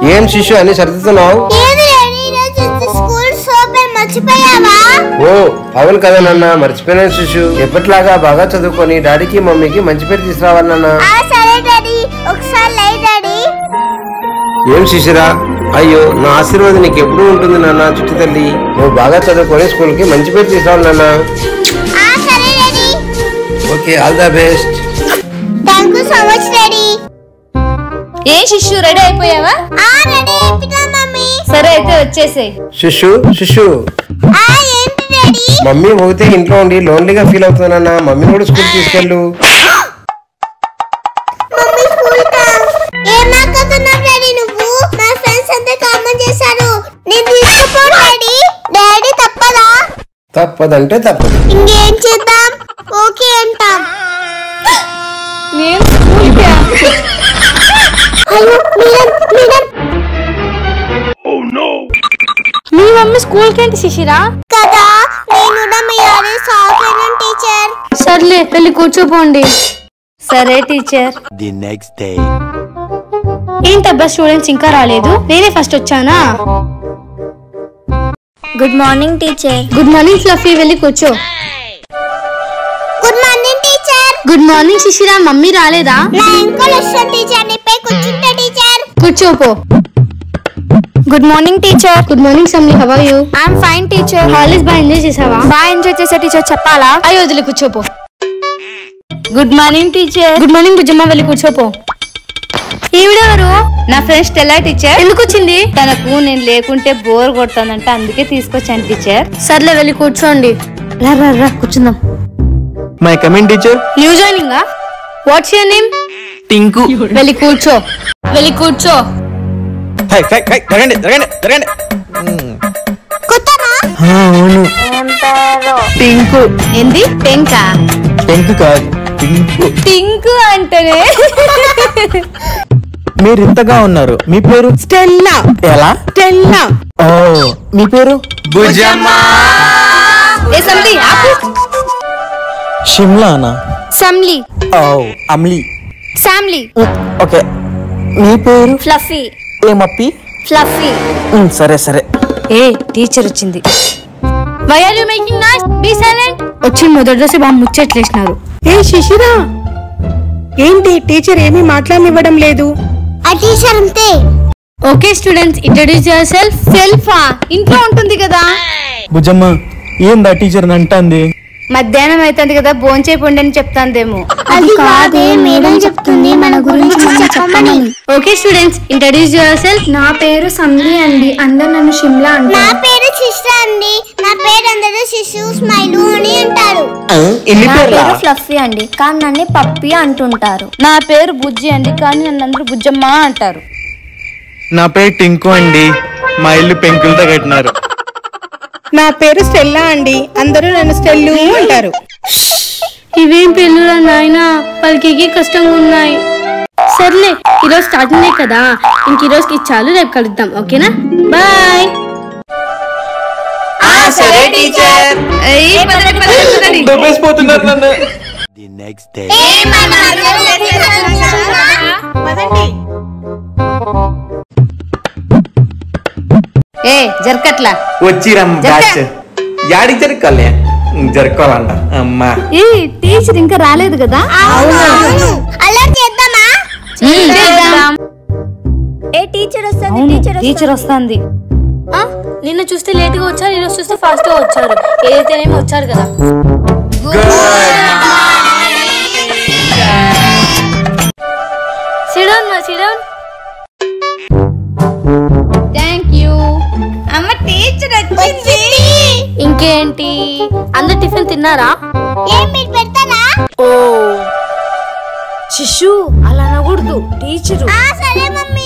ఏం శిష్యు అని సర్దుతున్నావు ఏది డాడీ ఈరోజు స్కూల్ సోపర్ మర్చిపోయావా ఓ అవును కదా నాన్న మర్చిపోయినాను శిష్యు ఎప్పటిలాగా బాగా చదువుకొని డాడీకి మమ్మీకి మంచి పేరు తీసుకురావాలి నాన్న ఆ సరే డాడీ ఒకసారి లై డాడీ ఏం శిశిరా అయ్యో నా ఆశీర్వాదం నీకు ఎప్పుడు ఉంటుంది నాన్న చుట్టు తల్లి నువ్వు బాగా చదువుకొని స్కూల్ కి మంచి పేరు తీసుకురావాలి నాన్న ఆ సరే daddy okay all the best thank you so much daddy ఏ శిష్యు రెడీ అయిపోయావా ఆ రెడీ అయిపోతా మమ్మీ సరే అయితే వచ్చేసేయ్ శిష్యు శిష్యు ఆ ఏంటి డాడీ మమ్మీ పోతే ఇంట్లో ఉండి లోన్లీగా ఫీల్ అవుతున్నానా మమ్మీ కూడా స్కూల్ తీసుకెళ్ళు మమ్మీ స్కూల్ కా ఏం మాట్లాడుతున్నావు డాడీ నువ్వు నా ఫ్రెండ్స్ అంతా కామెంట్ చేశారు నేను తీసుకుపో డాడీ డాడీ తప్పదా తప్పదంటే తప్పదు ఇంకేం చేద్దాం ఓకే అంటాం నేను స్కూల్కి అయ్యో మేడం మేడం మీ మమ్మీ స్కూల్కి ఏంటి శిశిరా కదా నేను కూడా మీ ఆడే సాఫ్ట్వేర్ టీచర్ సర్లే వెళ్ళి కూర్చోపోండి సరే టీచర్ the next day. ఏంటబ్బా స్టూడెంట్స్ ఇంకా రాలేదు నేనే ఫస్ట్ వచ్చానా good morning teacher good morning Fluffy వెళ్ళి కూర్చో good morning teacher good morning Shishira mummy రాలేదా నా ఇంకోలు వస్తాను టీచర్ నీపై కూర్చుంటా టీచర్ కూర్చోపో good morning teacher good morning Samli how are you I'm fine teacher holidays బాగా ఎంజాయ్ చేసావా బాగా ఎంజాయ్ చేసే టీచర్ చెప్పాలా అయ్యో వదిలి కూర్చోపో good morning teacher good morning Bujjamma వెళ్ళి కూర్చోపో ఈవిడెవరు నా ఫ్రెండ్ స్టెల్లా టీచర్ ఎందుకు వచ్చింది తనకు నేను లేకుంటే బోర్ కొడుతుందంట అందుకే తీసుకొచ్చాను టీచర్ సర్లే వెళ్ళి కూర్చోండి రా రా రా కూర్చుందాం my coming teacher new joining what's your name Tinku వెళ్ళి కూర్చో వెళ్ళి కూర్చో హై, హై, హై, జరగండి జరగండి జరగండి కొత్తనా ఆ, అవును టింకు ఏంది టెంకా టింకు కాదు టింకు టింకు అంటేనే మీరు ఇంతగా ఉన్నారు మీ పేరు స్టెల్లా ఎలా స్టెల్లా ఓ మీ పేరు భుజమ్మా ఏ సంధి ఆపు షిమ్లానా సమ్లీ ఓ అమ్లీ సామ్లీ ఉమ్, ఓకే మీ పేరు ఫ్లఫీ ఏమప్పి ఫ్లఫీ ఉమ్, సరే సరే ఏ టీచర్ వచ్చింది why are you making noise be silent వచ్చి మొదటి రోజు బాగా ముచ్చట్లేసినారు ఏ శిశిరా ఏంటి టీచర్ ఏమీ మాట్లాడనివ్వడం లేదు ఆ టీచర్ అంతే okay students introduce yourself సెల్ఫా ఇంట్లో ఉంటుంది కదా భుజమ్మ ఏందా టీచర్ అంటుంది మధ్యాహ్నం అవుతుంది కదా భోంచేపోండి అని చెప్తాందేమో అది కాదే మేడం చెప్తుంది మన గురించి మనం చెప్పమని okay students introduce yourself నా పేరు సమ్లీ అండి అందరు నన్ను షిమ్లా నా అంటారు పేరు శిష్ట అండి నా పేరు అందరూ శిశు స్మైలు అని అంటారు ఇన్ని నా పేర్లా పేరు ఫ్లఫీ అండి కానీ నన్ను పప్పి అంటుంటారు నా పేరు బుజ్జి అండి కానీ నన్ను అందరూ బుజ్జమ్మ అంటారు నా పేరు టింకు అండి మా ఇల్లు పెంకులతో కట్టినారు నా పేరు స్టెల్లా అండి అందరూ నన్ను స్టెల్లు అంటారు ఇవేం పెళ్ళురా నాయనా వాళ్ళకి కష్టంగా ఉన్నాయి సర్లే ఈరోజు స్టార్టింగ్ కదా ఇంక ఈరోజుకి చాలు రేపు కలుద్దాం ఓకేనా బాయ్ సరే టీచర్ దొబ్బేసిపోతున్నారు నన్ను The next day. ఏ జరకట్లా వచ్చిరం బ్యాచ్ యాడికి జరగాలి జరగాలంట అమ్మా ఏ టీచర్ ఇంకా రాలేదు కదా అల్లరి చేద్దామా ఏ టీచర్ వస్తుంది అవును, టీచర్ టీచర్ వస్తుంది నిన్న చూస్తే లేట్ గా వచ్చారు ఈరోజు చూస్తే ఫాస్ట్ గా వచ్చారు ఏదైతేనేమో వచ్చారు కదా సిడౌన్ మా సిడౌన్ థ్యాంక్ యూ అమ్మ టీచర్ వచ్చింది ఇంకేంటి అందరు టిఫిన్ తిన్నారా ఏం మీరు పెడతారా ఓ శిశు అలా అనకూడదు టీచరు ఆ సరే మమ్మీ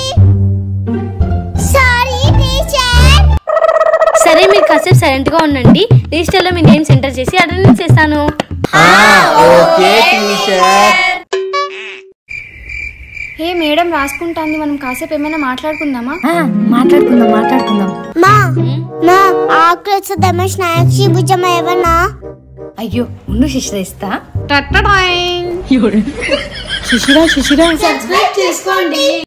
సారీ టీచర్ సరే మీరు కాసేపు సైలెంట్ గా ఉండండి రిజిస్టర్ లో మీ నేమ్స్ ఎంటర్ చేసి అటెండెన్స్ చేస్తాను ఓకే టీచర్ ఏ మేడం రాసుకుంటాంది మనం కాసేపు ఏమైనా మాట్లాడుకుందామా మాట్లాడుకుందాం మాట్లాడుకుందాం మా మా ఆకలి దమ స్నాక్స్ భుజమ్మ ఏమన్నా అయ్యో ఉండు శిశిర ఇస్తా శిశిరా శిశిరా